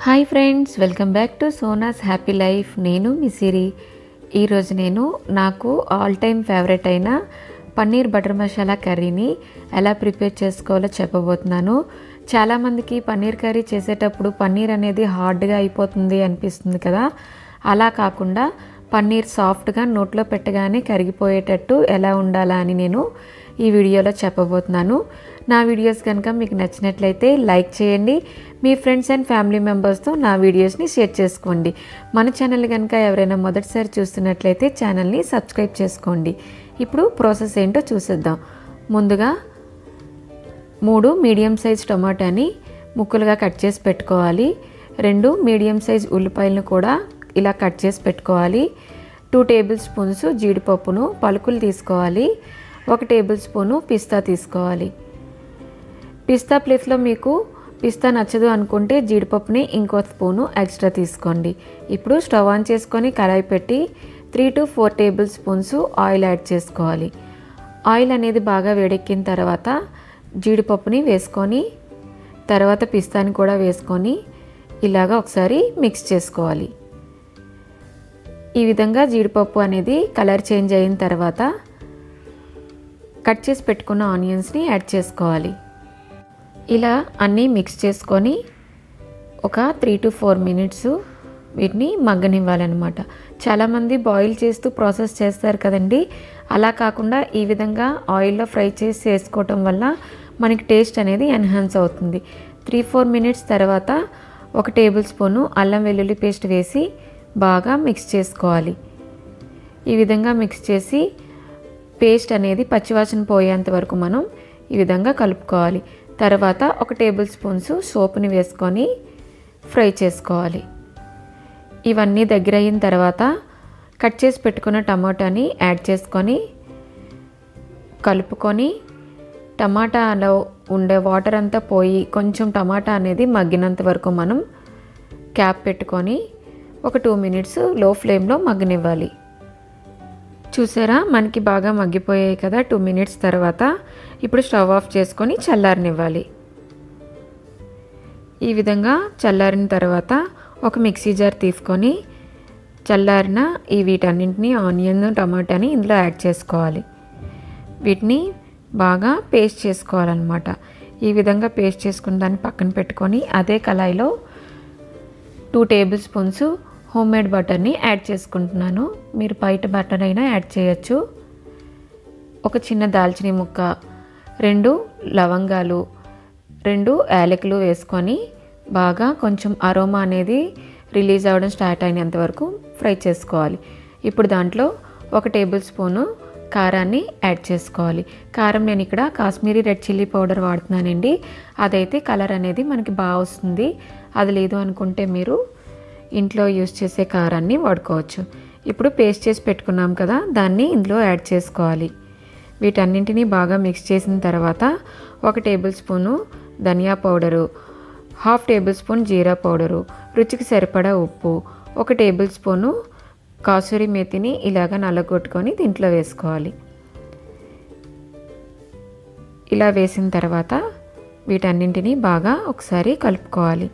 hi friends welcome back to Sona's happy life నేను మీ సిరి ఈరోజు నేను నాకు ఆల్ టైమ్ ఫేవరెట్ అయిన పన్నీర్ బటర్ మసాలా కర్రీని ఎలా ప్రిపేర్ చేసుకోవాలో చెప్పబోతున్నాను చాలామందికి పన్నీర్ కర్రీ చేసేటప్పుడు పన్నీర్ అనేది హార్డ్గా అయిపోతుంది అనిపిస్తుంది కదా అలా కాకుండా పన్నీర్ సాఫ్ట్గా నోట్లో పెట్టగానే కరిగిపోయేటట్టు ఎలా ఉండాలా అని నేను ఈ వీడియోలో చెప్పబోతున్నాను నా వీడియోస్ కనుక మీకు నచ్చినట్లయితే లైక్ చేయండి మీ ఫ్రెండ్స్ అండ్ ఫ్యామిలీ మెంబర్స్తో నా వీడియోస్ని షేర్ చేసుకోండి మన ఛానల్ కనుక ఎవరైనా మొదటిసారి చూస్తున్నట్లయితే ఛానల్ని సబ్స్క్రైబ్ చేసుకోండి ఇప్పుడు ప్రాసెస్ ఏంటో చూసేద్దాం ముందుగా మూడు మీడియం సైజ్ టొమాటోని ముక్కలుగా కట్ చేసి పెట్టుకోవాలి రెండు మీడియం సైజ్ ఉల్లిపాయలను కూడా ఇలా కట్ చేసి పెట్టుకోవాలి టూ టేబుల్ స్పూన్స్ జీడిపప్పును పలుకులు తీసుకోవాలి ఒక టేబుల్ స్పూను పిస్తా తీసుకోవాలి పిస్తా ప్లేస్లో మీకు పిస్తా నచ్చదు అనుకుంటే జీడిపప్పుని ఇంకో స్పూను ఎక్స్ట్రా తీసుకోండి ఇప్పుడు స్టవ్ ఆన్ చేసుకొని కడాయి పెట్టి three to four tablespoons oil add చేసుకోవాలి ఆయిల్ అనేది బాగా వేడెక్కిన తర్వాత జీడిపప్పుని వేసుకొని తర్వాత పిస్తాని కూడా వేసుకొని ఇలాగా ఒకసారి మిక్స్ చేసుకోవాలి ఈ విధంగా జీడిపప్పు అనేది కలర్ చేంజ్ అయిన తర్వాత కట్ చేసి పెట్టుకున్న ఆనియన్స్ని యాడ్ చేసుకోవాలి ఇలా అన్నీ మిక్స్ చేసుకొని ఒక త్రీ టు ఫోర్ మినిట్స్ వీటిని మగ్గనివ్వాలన్నమాట చాలామంది బాయిల్ చేస్తూ ప్రాసెస్ చేస్తారు కదండి అలా కాకుండా ఈ విధంగా ఆయిల్లో ఫ్రై చేసి చేసుకోవటం వల్ల మనకి టేస్ట్ అనేది ఎన్హాన్స్ అవుతుంది త్రీ ఫోర్ మినిట్స్ తర్వాత ఒక టేబుల్ స్పూను అల్లం వెల్లుల్లి పేస్ట్ వేసి బాగా మిక్స్ చేసుకోవాలి ఈ విధంగా మిక్స్ చేసి పేస్ట్ అనేది పచ్చివాసన పోయేంత వరకు మనం ఈ విధంగా కలుపుకోవాలి తర్వాత ఒక టేబుల్ స్పూన్స్ సోపుని వేసుకొని ఫ్రై చేసుకోవాలి ఇవన్నీ దగ్గర అయిన తర్వాత కట్ చేసి పెట్టుకున్న టమాటాని యాడ్ చేసుకొని కలుపుకొని టమాటాలో ఉండే వాటర్ అంతా పోయి కొంచెం టమాటా అనేది మగ్గినంత వరకు మనం క్యాప్ పెట్టుకొని ఒక టూ మినిట్స్ లో ఫ్లేమ్లో మగ్గనివ్వాలి చూసారా మనకి బాగా మగ్గిపోయాయి కదా టూ మినిట్స్ తర్వాత ఇప్పుడు స్టవ్ ఆఫ్ చేసుకొని చల్లారనివ్వాలి ఈ విధంగా చల్లారిన తర్వాత ఒక మిక్సీ జార్ తీసుకొని చల్లారిన ఈ వీటన్నింటినీ ఆనియన్ టమాటాని ఇందులో యాడ్ చేసుకోవాలి వీటిని బాగా పేస్ట్ చేసుకోవాలన్నమాట ఈ విధంగా పేస్ట్ చేసుకున్న దాన్ని పక్కన పెట్టుకొని అదే కళాయిలో two tablespoons home made బటర్ని యాడ్ చేసుకుంటున్నాను మీరు బయట బటర్ అయినా యాడ్ చేయొచ్చు ఒక చిన్న దాల్చిన ముక్క రెండు లవంగాలు రెండు యాలకులు వేసుకొని బాగా కొంచెం అరోమా అనేది రిలీజ్ అవ్వడం స్టార్ట్ అయినంత వరకు ఫ్రై చేసుకోవాలి ఇప్పుడు దాంట్లో ఒక టేబుల్ స్పూను కారాన్ని యాడ్ చేసుకోవాలి కారం నేను ఇక్కడ కాశ్మీరీ రెడ్ చిల్లీ పౌడర్ వాడుతున్నానండి అదైతే కలర్ అనేది మనకి బాగా వస్తుంది అది లేదు అనుకుంటే మీరు ఇంట్లో యూస్ చేసే కారాన్ని వాడుకోవచ్చు ఇప్పుడు పేస్ట్ చేసి పెట్టుకున్నాం కదా దాన్ని ఇందులో యాడ్ చేసుకోవాలి వీటన్నింటినీ బాగా మిక్స్ చేసిన తర్వాత ఒక టేబుల్ స్పూను ధనియా పౌడరు హాఫ్ టేబుల్ స్పూన్ జీరా పౌడరు రుచికి సరిపడా ఉప్పు ఒక టేబుల్ స్పూను కాసూరి మేతిని ఇలాగ నల్లగొట్టుకొని దీంట్లో వేసుకోవాలి ఇలా వేసిన తర్వాత వీటన్నింటినీ బాగా ఒకసారి కలుపుకోవాలి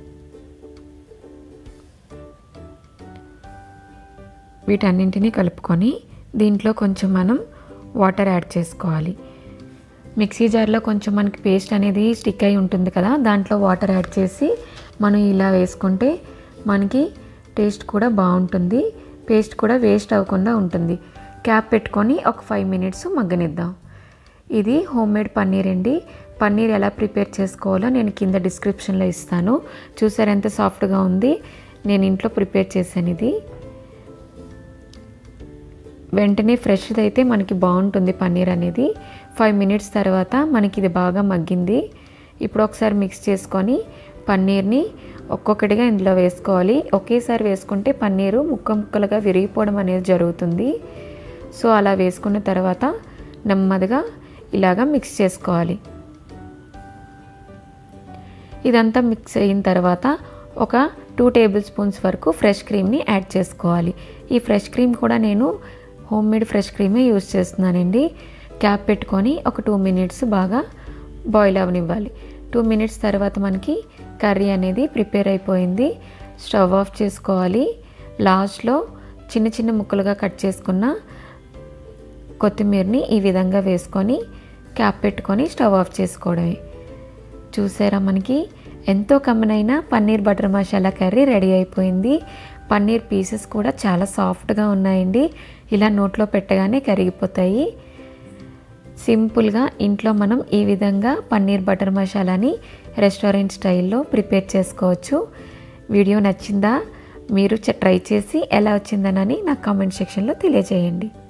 వీటన్నింటినీ కలుపుకొని దీంట్లో కొంచెం మనం వాటర్ యాడ్ చేసుకోవాలి మిక్సీ జార్లో కొంచెం మనకి పేస్ట్ అనేది స్టిక్ అయి ఉంటుంది కదా దాంట్లో వాటర్ యాడ్ చేసి మనం ఇలా వేసుకుంటే మనకి టేస్ట్ కూడా బాగుంటుంది పేస్ట్ కూడా వేస్ట్ అవ్వకుండా ఉంటుంది క్యాప్ పెట్టుకొని ఒక ఫైవ్ మినిట్స్ మగ్గనిద్దాం ఇది హోమ్ మేడ్ పన్నీర్ అండి పన్నీర్ ఎలా ప్రిపేర్ చేసుకోవాలో నేను కింద డిస్క్రిప్షన్లో ఇస్తాను చూసారు ఎంత సాఫ్ట్గా ఉంది నేను ఇంట్లో ప్రిపేర్ చేశాను ఇది వెంటనే ఫ్రెష్ది అయితే మనకి బాగుంటుంది పన్నీర్ అనేది ఫైవ్ మినిట్స్ తర్వాత మనకి ఇది బాగా మగ్గింది ఇప్పుడు ఒకసారి మిక్స్ చేసుకొని పన్నీర్ని ఒక్కొక్కటిగా ఇందులో వేసుకోవాలి ఒకేసారి వేసుకుంటే పన్నీరు ముక్క ముక్కలుగా విరిగిపోవడం అనేది జరుగుతుంది సో అలా వేసుకున్న తర్వాత నెమ్మదిగా ఇలాగా మిక్స్ చేసుకోవాలి ఇదంతా మిక్స్ అయిన తర్వాత ఒక టూ టేబుల్ స్పూన్స్ వరకు ఫ్రెష్ క్రీమ్ని యాడ్ చేసుకోవాలి ఈ ఫ్రెష్ క్రీమ్ కూడా నేను హోమ్ మేడ్ ఫ్రెష్ క్రీమే యూస్ చేస్తున్నానండి క్యాప్ పెట్టుకొని ఒక టూ మినిట్స్ బాగా బాయిల్ అవనివ్వాలి టూ మినిట్స్ తర్వాత మనకి కర్రీ అనేది ప్రిపేర్ అయిపోయింది స్టవ్ ఆఫ్ చేసుకోవాలి లాస్ట్లో చిన్న చిన్న ముక్కలుగా కట్ చేసుకున్న కొత్తిమీరని ఈ విధంగా వేసుకొని క్యాప్ పెట్టుకొని స్టవ్ ఆఫ్ చేసుకోవడమే చూసారా మనకి ఎంతో కమ్మనైన paneer butter masala curry ready అయిపోయింది పన్నీర్ పీసెస్ కూడా చాలా సాఫ్ట్గా ఉన్నాయండి ఇలా నోట్లో పెట్టగానే కరిగిపోతాయి సింపుల్గా ఇంట్లో మనం ఈ విధంగా పన్నీర్ బటర్ మసాలాని రెస్టారెంట్ స్టైల్లో ప్రిపేర్ చేసుకోవచ్చు వీడియో నచ్చిందా మీరు ట్రై చేసి ఎలా వచ్చిందనని నాకు కామెంట్ సెక్షన్లో తెలియజేయండి